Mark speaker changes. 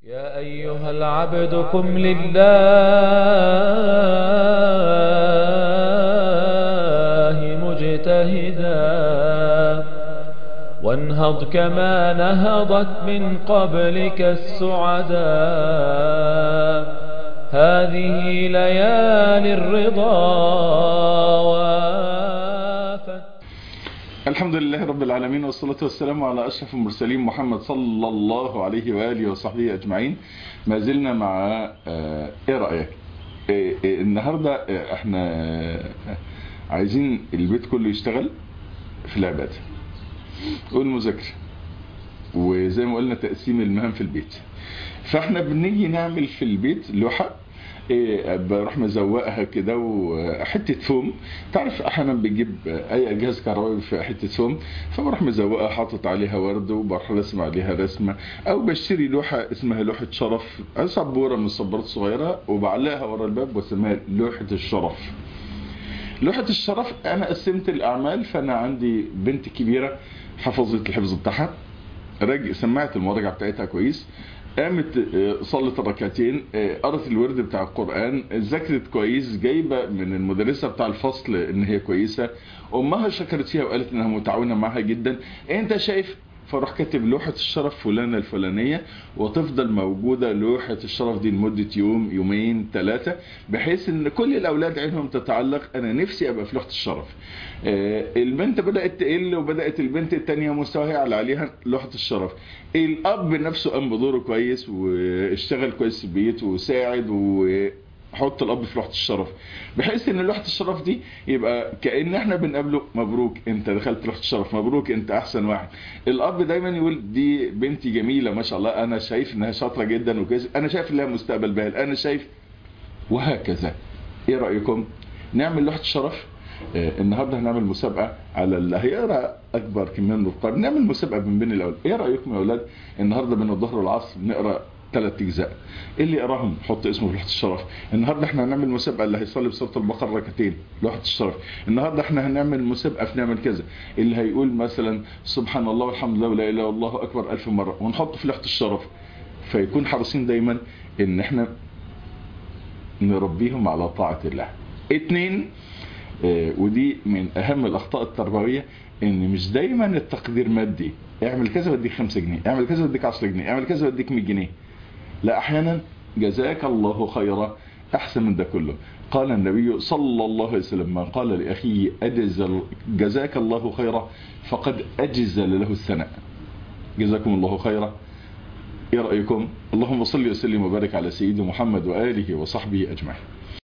Speaker 1: يا أيها العبد قم لله مجتهدا وانهض كما نهضت من قبلك السعدا هذه ليالي الرضا وافت
Speaker 2: الحمد لله رب العالمين والصلاة والسلام على أشرف المرسلين محمد صلى الله عليه وآله وصحبه أجمعين ما زلنا مع آه، إيه رأيك آه، آه، النهاردة آه، احنا آه، عايزين البيت كله يشتغل في العبادة والمذاكرة وزي ما قلنا تقسيم المهام في البيت فاحنا بنيجي نعمل في البيت لوحة إيه بروح مزوقها كده وحته فوم تعرف احيانا بتجيب اي جهاز كهربائي في حته فوم فبروح مزوقها حاطط عليها ورد وبروح رسم عليها رسمه او بشتري لوحه اسمها لوحه شرف سبوره من السبورات الصغيره وبعلقها ورا الباب واسميها لوحه الشرف لوحة الشرف أنا قسمت الأعمال فأنا عندي بنت كبيرة حفظت الحفظ بتاعها رج سمعت المراجعة بتاعتها كويس قامت آه، صلت الركعتين آه، قرت الورد بتاع القرآن ذاكرت كويس جايبة من المدرسة بتاع الفصل ان هي كويسة امها شكرت فيها وقالت انها متعاونة معاها جدا انت شايف فراح كاتب لوحة الشرف فلانة الفلانية وتفضل موجودة لوحة الشرف دي لمدة يوم يومين ثلاثة بحيث ان كل الاولاد عينهم تتعلق انا نفسي ابقى في لوحة الشرف آه، البنت بدأت تقل وبدأت البنت التانية مستواها يعلى عليها لوحة الشرف الاب نفسه قام بدوره كويس واشتغل كويس في البيت وساعد و حط الاب في لوحه الشرف بحيث ان لوحه الشرف دي يبقى كان احنا بنقابله مبروك انت دخلت لوحه الشرف مبروك انت احسن واحد الاب دايما يقول دي بنتي جميله ما شاء الله انا شايف انها شاطره جدا وكويس انا شايف لها مستقبل باهر انا شايف وهكذا ايه رايكم نعمل لوحه شرف آه، النهارده هنعمل مسابقه على اللي هيقرا اكبر كميه من القران نعمل مسابقه من بين الاولاد ايه رايكم يا اولاد النهارده بين الظهر والعصر نقرا ثلاث اجزاء اللي يقراهم حط اسمه في لوحه الشرف النهارده احنا هنعمل مسابقه اللي هيصلي بسوره البقره ركعتين لوحه الشرف النهارده احنا هنعمل مسابقه في نعمل كذا اللي هيقول مثلا سبحان الله والحمد لله ولا اله الا الله اكبر ألف مره ونحطه في لوحه الشرف فيكون حريصين دايما ان احنا نربيهم على طاعه الله اتنين آه، ودي من اهم الاخطاء التربويه ان مش دايما التقدير مادي اعمل كذا بديك 5 جنيه اعمل كذا بديك 10 جنيه اعمل كذا بديك 100 جنيه لا احيانا جزاك الله خيرا احسن من ده كله قال النبي صلى الله عليه وسلم من قال لاخيه اجزل جزاك الله خيرا فقد اجزل له الثناء جزاكم الله خيرا ايه رايكم اللهم صل وسلم وبارك على سيدنا محمد واله وصحبه اجمعين